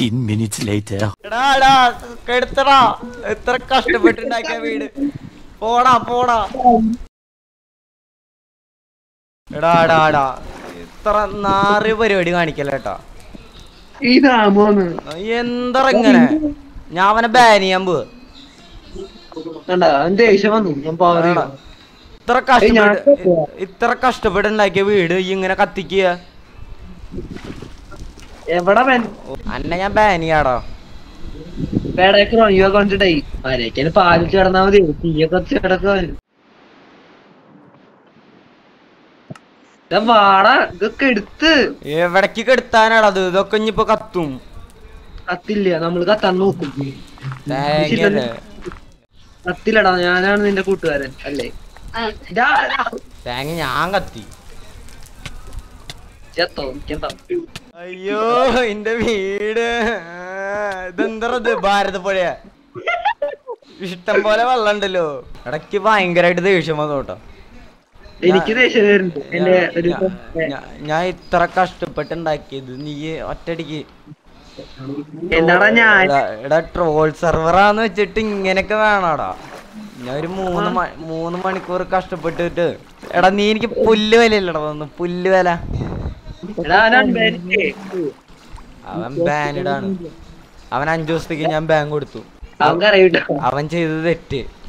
15 minutes later. എടാ എടാ കെടുത്തടാ എത്ര കഷ്ടപ്പെട്ടുണ്ടാക്കിയ വീട് പോടാ പോടാ എടാ എടാ എടാ ഇത്ര നാറ് പരിപാടി കാണിക്കല്ല കേട്ടാ ഈ രാമോന്ന് എന്താ ഇങ്ങനെ ഞാൻ അവനെ ബാൻ ചെയ്യാൻ പോവാ കണ്ടാ അവൻ ദേഷ്യം വന്നു ഞാൻ പവർ എടാ, ഇത്ര ഏയ് ഞാൻ കഷ്ടപ്പെട്ട് ഇത്ര കഷ്ടപ്പെട്ടുണ്ടാക്കിയ വീട് ഈ ഇങ്ങനെ കത്തിക്കുക എവിടെ പെൻ അന്നെ ഞാൻ ബാൻ ചെയ്യാടാ പേടയൊക്കെ റൊണിയോ കൊണ്ടിട്ടേ മരയ്ക്കന് പാലിൽ കിടന്നാ മതി തീയൊക്കെ കിടക്കാൻ വാടാ ഇതൊക്കെ എടുത്ത് എവിടേക്ക് കെടുത്താനാടാ അത് ഇതൊക്കെ ഇനിയിപ്പോ കത്തും കത്തില്ല നമ്മള് കത്താൻ നോക്കും തേങ്ങയല്ലേ കത്തില്ലടാ ഞാനാണ് നിന്റെ കൂട്ടുകാരൻ അല്ലേ ഇതാ, ഇതാ. തേങ്ങ ഞാൻ കത്തി ചെത്തോ എനിക്കെന്താ അയ്യോ എന്റെ വീട് ഇതെന്തത് ഭാരതപ്പുഴ ഇഷ്ടം പോലെ വെള്ളം ഉണ്ടല്ലോ ഇടയ്ക്ക് ഭയങ്കരമായിട്ട് ദേഷ്യം വന്നു കേട്ടോ എനിക്ക് ദേഷ്യം വരുന്നുണ്ട് എന്റെ ഒരു ഞാ- ഞാ- ഞാൻ ഇത്ര കഷ്ടപ്പെട്ടുണ്ടാക്കിയത് നീ ഒറ്റടിക്ക് എന്താടാ ഞാൻ എടാ- എടാ ട്രോൾ സെർവറാന്ന് വെച്ചിട്ട് ഇങ്ങനെയൊക്കെ വേണോടാ ഞാൻ ഒരു മൂന്ന് മ- മൂന്ന് മണിക്കൂർ കഷ്ടപ്പെട്ടിട്ട് എടാ നീ എനിക്ക് പുല്ല് വില ഇല്ലടാ തന്നു പുല്ല് വില എടാ ഞാൻ ബാനിക്കേ. അവൻ ബാനിഡാണ് അവൻ അഞ്ചു ദിവസത്തേക്ക് ഞാൻ ബാങ്ക് കൊടുത്തു അവൻ കരയൂട്ടോ അവൻ ചെയ്തത് തെറ്റ്